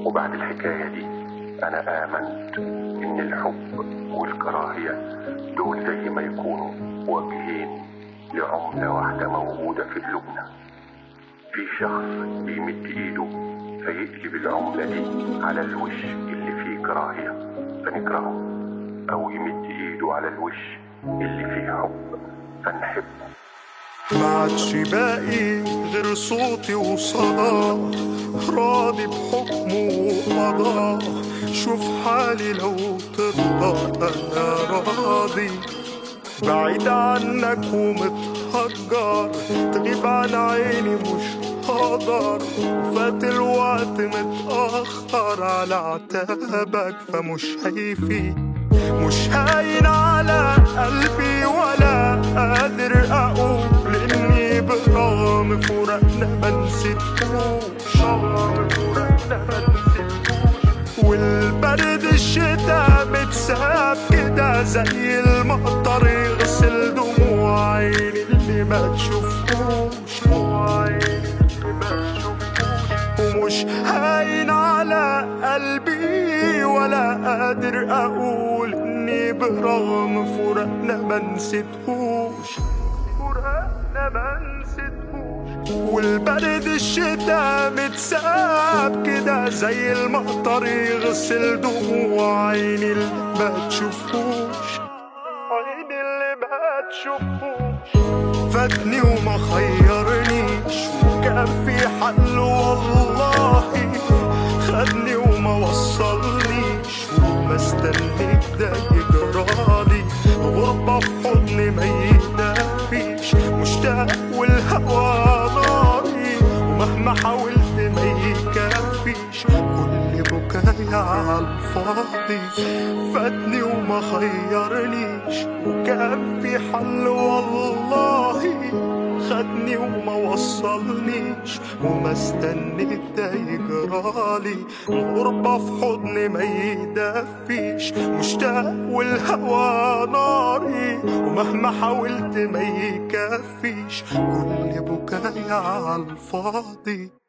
وبعد الحكاية دي أنا آمنت إن الحب والكراهية دول زي ما يكونوا وجهين لعملة واحدة موجودة في قلوبنا في شخص بيمد إيده فيقلب العملة دي على الوش اللي فيه كراهية فنكرهه أو يمد إيده على الوش اللي فيه حب فنحبه ما عادش باقي غير صوتي وصدى راضي بحكمه وقضاه شوف حالي لو ترضى انا راضي بعيد عنك ومتهجر تغيب عن عيني مش هقدر وفات الوقت متأخر على عتابك فمش هيفي مش هاين على قلبي ولا قادر اقول اني برغم فراقنا ما نسيتهوش برغم فراقنا ما نسيتهوش والبرد الشتا متساب كده زي المطر يغسل دموع عيني اللي ما تشوفوش دموع عيني اللي ما تشوفوش ومش هاين على قلبي ولا قادر اقول اني برغم فراقنا ما نسيتهوش فراقنا ما نسيتهوش والبرد الشتا متساب كده زي المطر يغسل دموع عيني اللي ما تشوفوش عيني اللي ما تشوفوش فاتني وما خيرنيش وكان في حل والله خدني وما وصلنيش وما استنيت ده يجرالي غربة في حضني ما يدفيش مشتاق والهوى ناري ومهما حاولت ما يكفيش كل بكايا على الفاضي فاتني وما خيرنيش وكان في حل والله خدني وما وصلنيش وما استنيت ده يجرالي غربة في حضني ما يدفيش مشتاق والهوى ناري ومهما حاولت ما يكفيش كل بكايا على الفاضي